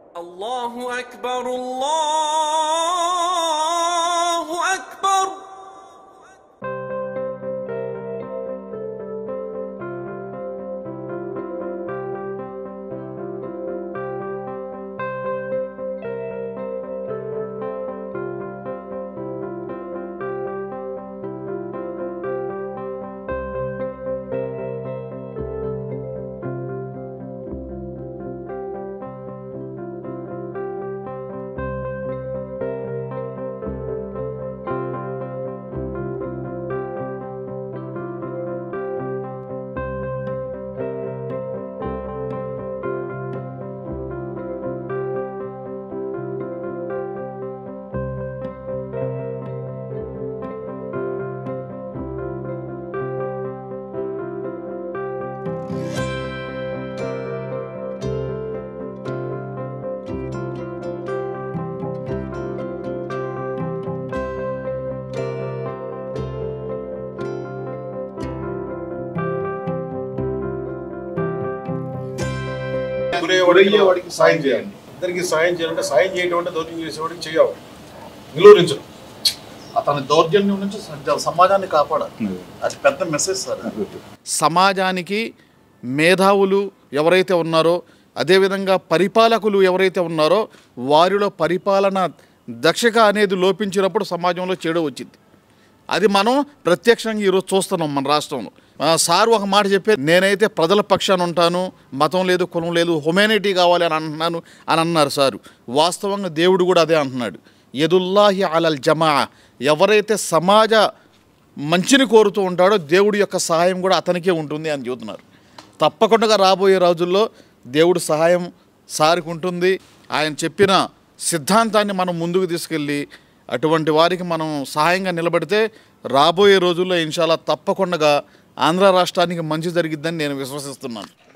الله أكبر الله أكبر గురయ్యేవాడికి సాయం చేయాలి ఇద్దరికి సాయం చేయాలంటే సాయం చేయడం అంటే దౌర్జన్యం చేసేవాడికి చేయాలి నిలువరించడం అతని దౌర్జన్యం నుంచి స- సమాజాన్ని కాపాడాలి అది పెద్ద మెసేజ్ సార్ సమాజానికి మేధావులు ఎవరైతే ఉన్నారో అదేవిధంగా పరిపాలకులు ఎవరైతే ఉన్నారో వారిలో పరిపాలన దక్షక అనేది లోపించినప్పుడు సమాజంలో చెడు వచ్చింది అది మనం ప్రత్యక్షంగా ఈరోజు చూస్తున్నాం మన రాష్ట్రంలో ఆ, సార్ ఒక మాట చెప్పే నేనైతే ప్రజల పక్షాన ఉంటాను మతం లేదు కులం లేదు హ్యుమానిటీ కావాలి అని అంటున్నాను అని అన్నారు సారు వాస్తవంగా దేవుడు కూడా అదే అంటున్నాడు ఎదుల్లాహి అలల్ జమా ఎవరైతే సమాజ మంచిని కోరుతూ ఉంటాడో దేవుడి యొక్క సహాయం కూడా అతనికే ఉంటుంది అని చెబుతున్నారు తప్పకుండా రాబోయే రోజుల్లో దేవుడు సహాయం సారికి ఉంటుంది ఆయన చెప్పిన సిద్ధాంతాన్ని మనం ముందుకు తీసుకెళ్ళి అటువంటి వారికి మనం సహాయంగా నిలబడితే రాబోయే రోజుల్లో ఇన్షాల్లా తప్పకుండా ఆంధ్ర రాష్ట్రానికి మంచి జరిగిద్దని నేను విశ్వసిస్తున్నాను